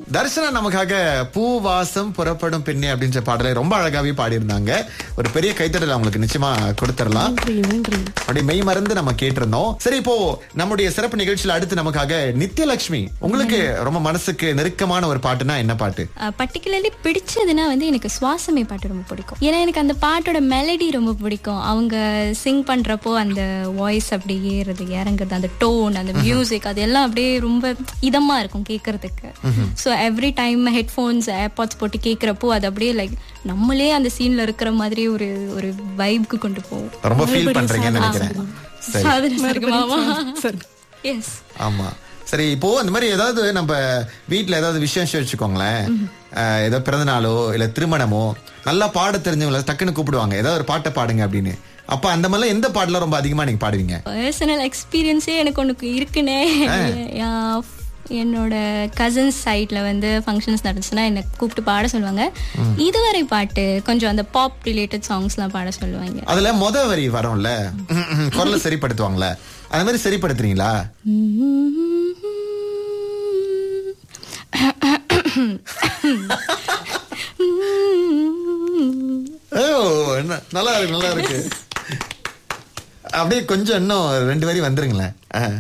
தர்ஷனா நமக்காக பூவாசம் புறப்படும் பெண்ணே அப்படின்ற பாடலை ரொம்ப அழகாவே பாடியிருந்தாங்க ஒரு பெரிய கைத்தடல் அவங்களுக்கு நிச்சயமா கொடுத்துடலாம் நன்றி நன்றி அப்படி மெய் மறந்து நம்ம கேட்டிருந்தோம் சரி இப்போ நம்முடைய சிறப்பு நிகழ்ச்சியில அடுத்து நமக்காக நித்யலட்சுமி உங்களுக்கு ரொம்ப மனசுக்கு நெருக்கமான ஒரு பாட்டுனா என்ன பாட்டு பர்டிகுலர்லி பிடிச்சதுன்னா வந்து எனக்கு சுவாசமே பாட்டு ரொம்ப பிடிக்கும் ஏன்னா எனக்கு அந்த பாட்டோட மெலடி ரொம்ப பிடிக்கும் அவங்க சிங் பண்றப்போ அந்த வாய்ஸ் அப்படி ஏறுறது இறங்குறது அந்த டோன் அந்த மியூசிக் அது எல்லாம் அப்படியே ரொம்ப இதமா இருக்கும் கேட்கறதுக்கு so every time headphones AirPods போட்டு கேட்குறப்போ அது அப்படியே லைக் நம்மளே அந்த சீன்ல இருக்கிற மாதிரி ஒரு ஒரு வைப்க்கு கொண்டு போகும் ரொம்ப ஃபீல் பண்றீங்கன்னு நினைக்கிறேன் சரி சாதனை இருக்குமாமா சரி எஸ் ஆமா சரி இப்போ இந்த மாதிரி ஏதாவது நம்ம வீட்ல ஏதாவது விசேஷம் வச்சுக்கோங்களேன் அஹ், ஏதோ பிறந்த நாளோ இல்ல திருமணமோ நல்லா பாட தெரிஞ்சவங்கள டக்குன்னு கூப்பிடுவாங்க ஏதாவது ஒரு பாட்டை பாடுங்க அப்படின்னு அப்ப அந்த மாதிரிலாம் எந்த பாட்டுல ரொம்ப அதிகமா நீங்க பாடுவீங்க பர்சனல் எக்ஸ்பீரியன்ஸே எனக்கு ஒன்று இருக்குனே யா- என்னோட கசின்ஸ் சைட்ல வந்து ஃபங்க்ஷன்ஸ் நடந்துச்சுன்னா என்னை கூப்பிட்டு பாட சொல்லுவாங்க இதுவரை பாட்டு கொஞ்சம் அந்த பாப் ரிலேட்டட் சாங்ஸ்லாம் பாட சொல்லுவாங்க அதுல மொத வரி வரும்ல குரலை சரிப்படுத்துவாங்கல்ல அந்த மாதிரி சரிப்படுத்துறீங்களா ஓ என்ன- நல்லா இருக்கு நல்லா இருக்கு அப்படியே கொஞ்சம் இன்னும் ரெண்டு வரி வந்துருங்களேன் ஆ.